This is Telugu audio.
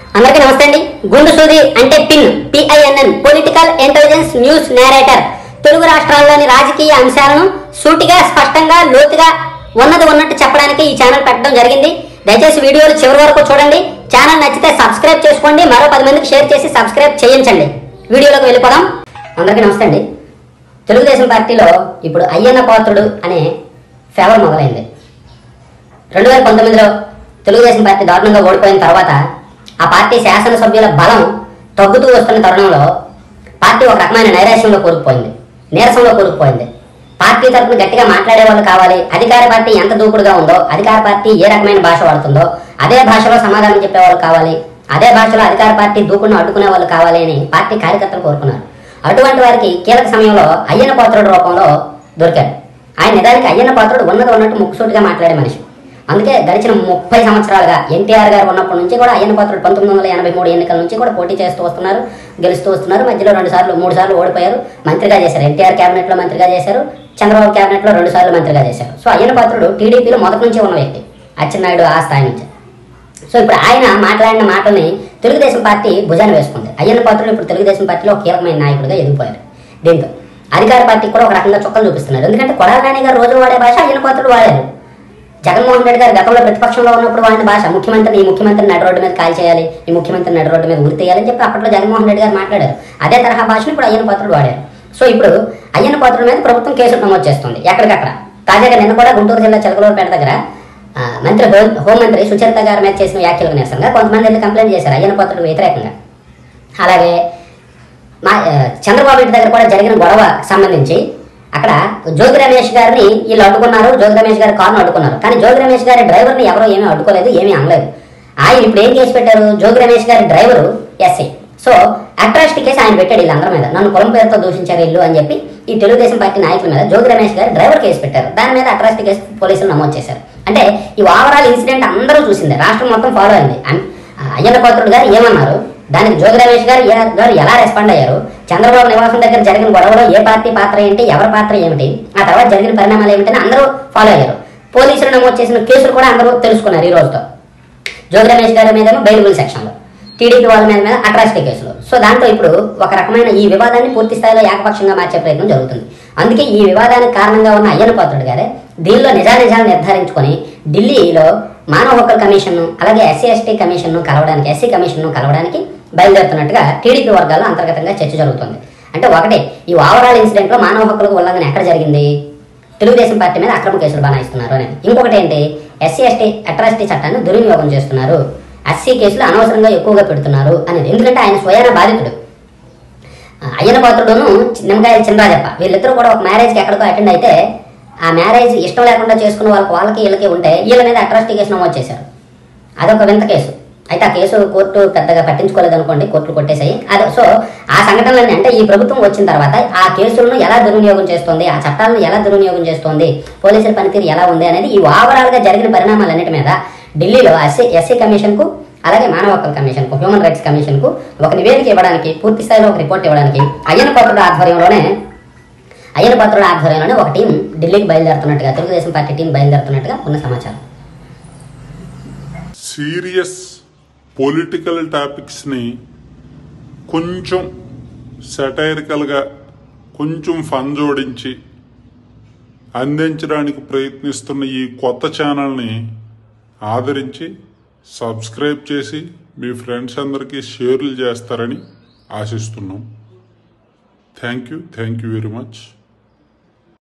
అందరికీ నమస్తే అండి గుండు సూది అంటే pin PINN political intelligence news narrator Telugu రాష్ట్రాల్లోని రాజకీయ అంశాలను సూటిగా స్పష్టంగా లోతుగా ఉన్నది ఉన్నట్టు చెప్పడానికి ఈ ఛానల్ పెట్టడం జరిగింది దయచేసి వీడియోలు చివరి వరకు చూడండి ఛానల్ నచ్చితే సబ్స్క్రైబ్ చేసుకోండి మరో పది మందికి షేర్ చేసి సబ్స్క్రైబ్ చేయించండి వీడియోలోకి వెళ్ళిపోదాం అందరికీ నమస్తే అండి తెలుగుదేశం పార్టీలో ఇప్పుడు అయ్యన్న పాత్రుడు అనే ఫేవర్ మొదలైంది రెండు వేల పంతొమ్మిదిలో తెలుగుదేశం పార్టీ దారుణంగా ఓడిపోయిన తర్వాత ఆ పార్టీ శాసనసభ్యుల బలం తగ్గుతూ వస్తున్న తరుణంలో పార్టీ ఒక రకమైన నైరాశ్యంలో కూరుకుపోయింది నీరసంలో కూరుకుపోయింది పార్టీ తరఫున గట్టిగా మాట్లాడే వాళ్ళు కావాలి అధికార పార్టీ ఎంత దూకుడుగా ఉందో అధికార పార్టీ ఏ రకమైన భాష వాడుతుందో అదే భాషలో సమాధానం చెప్పేవాళ్ళు కావాలి అదే భాషలో అధికార పార్టీ దూకుడును అడ్డుకునే వాళ్ళు కావాలి అని పార్టీ కార్యకర్తలు కోరుకున్నారు అటువంటి వారికి కీలక సమయంలో అయ్యన్న పాత్రుడు రూపంలో దొరికాడు ఆయన నిజానికి అయ్యన్న పాత్రుడు ఉన్నది ఉన్నట్టు ముక్కుసూటిగా మాట్లాడే మనిషి అందుకే గడిచిన ముప్పై సంవత్సరాలుగా ఎన్టీఆర్ గారు ఉన్నప్పటి నుంచి కూడా అయ్యన్న పాత్రుడు పంతొమ్మిది వందల ఎనభై మూడు ఎన్నికల నుంచి కూడా పోటీ చేస్తూ వస్తున్నారు గెలుస్తూ వస్తున్నారు మధ్యలో రెండు సార్లు మూడు సార్లు ఓడిపోయారు మంత్రిగా చేశారు ఎన్టీఆర్ క్యాబినెట్లో మంత్రిగా చేశారు చంద్రబాబు క్యాబినెట్లో రెండు సార్లు మంత్రిగా చేశారు సో అయ్యన్న పాత్రుడు టీడీపీలో మొదటి నుంచి ఉన్న వ్యక్తి అచ్చెన్నాయుడు ఆ స్థాయి నుంచి సో ఇప్పుడు ఆయన మాట్లాడిన మాటల్ని తెలుగుదేశం పార్టీ భుజాన్ని వేసుకుంది అయ్యన్న పాత్రుడు ఇప్పుడు తెలుగుదేశం పార్టీలో ఒక కీలకమైన నాయకుడిగా ఎదిగిపోయారు దీంతో అధికార పార్టీకి కూడా ఒక రకంగా చుక్కలు చూపిస్తున్నారు ఎందుకంటే కొడాలి నాని గారు రోజు వాడే భాష అయ్యన్న పాత్రుడు వాడారు జగన్మోహన్ రెడ్డి గారు గతంలో ప్రతిపక్షంలో ఉన్నప్పుడు వాడిన భాష ముఖ్యమంత్రిని ఈ ముఖ్యమంత్రిని నడి రోడ్డు మీద కాల్ చేయాలి ఈ ముఖ్యమంత్రిని నడి రోడ్డు మీద ఉరితేయాలని చెప్పి అప్పట్లో జగన్మోహన్ రెడ్డి గారు మాట్లాడారు అదే తరహా భాషను ఇప్పుడు అయ్యన్న పాత్రుడు వాడారు సో ఇప్పుడు అయ్యన్న పాత్రుల మీద ప్రభుత్వం కేసులు నమోదు చేస్తుంది ఎక్కడికక్కడ తాజాగా నిన్న కూడా గుంటూరు జిల్లా చిలకలూరుపేట దగ్గర ఆ, మంత్రి హోం హోంమంత్రి సుచరిత గారి మీద చేసిన వ్యాఖ్యలకు నిరసనగా కొంతమంది వెళ్ళి కంప్లైంట్ చేశారు అయ్యన్న పాత్రుడు వ్యతిరేకంగా అలాగే మా ఆ, చంద్రబాబు ఇంటి దగ్గర కూడా జరిగిన గొడవ సంబంధించి అక్కడ జోగి రమేష్ గారిని వీళ్ళు అడ్డుకున్నారు జోగి రమేష్ గారి కారును అడ్డుకున్నారు కానీ జోగి రమేష్ గారి డ్రైవర్ని ఎవరో ఏమీ అడ్డుకోలేదు ఏమీ అనలేదు ఆయన ఇప్పుడు ఏం కేసు పెట్టారు జోగి రమేష్ గారి driver SI so atrocity case ఆయన పెట్టాడు వీళ్ళందరి మీద నన్ను కులం పేరుతో దూషించారు వీళ్ళు అని చెప్పి ఈ తెలుగుదేశం పార్టీ నాయకుల మీద జోగి రమేష్ గారి డ్రైవర్ కేసు పెట్టారు దాని మీద అట్రాసిటీ కేసు పోలీసులు నమోదు చేశారు అంటే ఈ ఓవరాల్ ఇన్సిడెంట్ అందరూ చూసింది రాష్ట్రం మొత్తం ఫాలో అయింది అన్- అయ్యన్న పాత్రుడు గారు ఏమన్నారు దానికి జోగి రమేష్ గారు ఏ- గారు ఎలా రెస్పాండ్ అయ్యారు చంద్రబాబు నివాసం దగ్గర జరిగిన గొడవలో ఏ పార్టీ పాత్ర ఏంటి ఎవరి పాత్ర ఏమిటి ఆ తర్వాత జరిగిన పరిణామాలు ఏమిటని అందరూ ఫాలో అయ్యారు పోలీసులు నమోదు చేసిన కేసులు కూడా అందరూ తెలుసుకున్నారు ఈ రోజుతో జోగి రమేష్ గారి మీద బెయిలబుల్ సెక్షన్లో టీడీపీ వాళ్ళ మీద మీద అట్రాసిటీ కేసులు సో దాంట్లో ఇప్పుడు ఒక రకమైన ఈ వివాదాన్ని పూర్తి స్థాయిలో ఏకపక్షంగా మార్చే ప్రయత్నం జరుగుతుంది అందుకే ఈ వివాదానికి కారణంగా ఉన్న అయ్యన్న పాత్రుడు గారే దీనిలో నిజానిజాలు నిర్ధారించుకొని ఢిల్లీలో మానవ హక్కుల కమిషన్ను అలాగే ఎస్సీ ఎస్టీ కమిషన్ను కలవడానికి ఎస్సీ కమిషన్ను కలవడానికి బయలుదేరుతున్నట్టుగా టీడీపీ వర్గాల్లో అంతర్గతంగా చర్చ జరుగుతుంది అంటే ఒకటి ఈ ఓవరాల్ ఇన్సిడెంట్లో మానవ హక్కులకు ఉల్లంఘన ఎక్కడ జరిగింది తెలుగుదేశం పార్టీ మీద అక్రమ కేసులు బనాయిస్తున్నారు అనేది ఇంకొకటి ఏంటి ఎస్సీ ఎస్టీ అట్రాసిటీ చట్టాన్ని దుర్వినియోగం చేస్తున్నారు ఎస్సీ కేసులు అనవసరంగా ఎక్కువగా పెడుతున్నారు అనేది ఎందుకంటే ఆయన స్వయాన బాధితుడు ఆ, అయ్యన పాత్రుడును నిమ్మకాయల చిన్నరాజప్ప వీళ్ళిద్దరూ కూడా ఒక మ్యారేజ్కి ఎక్కడికో అటెండ్ అయితే ఆ మ్యారేజ్ ఇష్టం లేకుండా చేసుకున్న వాళ్ళకి వాళ్ళకి వీళ్ళకి ఉంటే వీళ్ళ మీద అట్రాసిటీ కేసు నమోదు చేశారు అదొక వింత కేసు అయితే ఆ కేసు కోర్టు పెద్దగా పట్టించుకోలేదు అనుకోండి కోర్టులు కొట్టేశాయి అదే సో ఆ సంఘటనలన్నీ అంటే ఈ ప్రభుత్వం వచ్చిన తర్వాత ఆ కేసులను ఎలా దుర్వినియోగం చేస్తుంది ఆ చట్టాలను ఎలా దుర్వినియోగం చేస్తుంది పోలీసుల పనితీరు ఎలా ఉంది అనేది ఈ ఓవరాల్ గా జరిగిన పరిణామాలన్నిటి మీద ఢిల్లీలో ఎస్సీ ఎస్సీ కమిషన్ కు అలాగే మానవ హక్కుల కమిషన్ కు హ్యూమన్ రైట్స్ కమిషన్ కు ఒక నివేదిక ఇవ్వడానికి పూర్తి స్థాయిలో ఒక రిపోర్ట్ ఇవ్వడానికి అయ్యన పాత్రుడు ఆధ్వర్యంలోనే అయ్యన పాత్రుడు ఆధ్వర్యంలోనే ఒక టీం ఢిల్లీకి బయలుదేరుతున్నట్టుగా తెలుగుదేశం పార్టీ టీం బయలుదేరుతున్నట్టుగా ఉన్న సమాచారం సీరియస్ పొలిటికల్ టాపిక్స్ని కొంచెం సెటైరికల్గా కొంచెం ఫన్ జోడించి అందించడానికి ప్రయత్నిస్తున్న ఈ కొత్త ఛానల్ని ఆదరించి సబ్స్క్రైబ్ చేసి మీ ఫ్రెండ్స్ అందరికీ షేర్లు చేస్తారని ఆశిస్తున్నాం thank you thank you very much